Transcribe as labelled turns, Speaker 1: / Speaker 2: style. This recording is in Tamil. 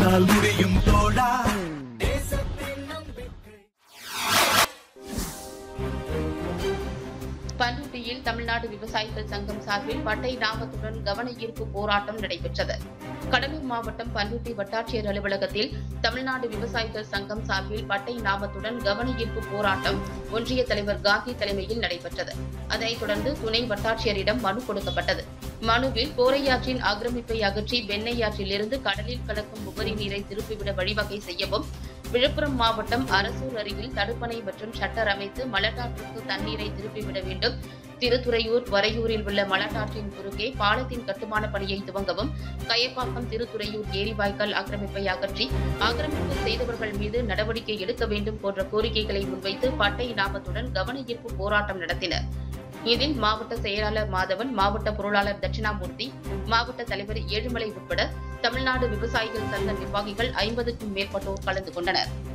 Speaker 1: உன்னால் முடியும் தோழா
Speaker 2: பண்ருட்டியில் தமிழ்நாடு விவசாயிகள் சங்கம் சார்பில் பட்டை நாமத்துடன் கவன ஈர்ப்பு போராட்டம் நடைபெற்றது கடலூர் மாவட்டம் பண்ருட்டி வட்டாட்சியர் அலுவலகத்தில் தமிழ்நாடு விவசாயிகள் சங்கம் சார்பில் பட்டை நாமத்துடன் கவன ஈர்ப்பு போராட்டம் ஒன்றிய தலைவர் காந்தி தலைமையில் நடைபெற்றது அதனைத் தொடர்ந்து துணை வட்டாட்சியரிடம் மனு கொடுக்கப்பட்டது மனுவில் கோரையாற்றின் ஆக்கிரமிப்பை அகற்றி வெண்ணையாற்றிலிருந்து கடலில் கலக்கும் உபரி நீரை திருப்பிவிட வழிவகை செய்யவும் விழுப்புரம் மாவட்டம் அரசூர் அருகில் தடுப்பணை மற்றும் ஷட்டர் அமைத்து மலட்டாற்றுக்கு தண்ணீரை திருப்பிவிட வேண்டும் திருத்துறையூர் வரையூரில் உள்ள மலட்டாற்றின் குறுக்கே பாலத்தின் கட்டுமான பணியை துவங்கவும் கயப்பாக்கம் திருத்துறையூர் ஏரிவாய்க்கால் ஆக்கிரமிப்பை அகற்றி ஆக்கிரமிப்பு செய்தவர்கள் மீது நடவடிக்கை எடுக்க வேண்டும் போன்ற கோரிக்கைகளை முன்வைத்து பட்டை இலாபத்துடன் கவன ஈர்ப்பு போராட்டம் நடத்தினர் இதில் மாவட்ட செயலாளர் மாதவன் மாவட்ட பொருளாளர் தட்சிணாமூர்த்தி மாவட்ட தலைவர் ஏழுமலை உட்பட தமிழ்நாடு விவசாயிகள் சங்க நிர்வாகிகள் ஐம்பதுக்கும் மேற்பட்டோர் கலந்து கொண்டனர்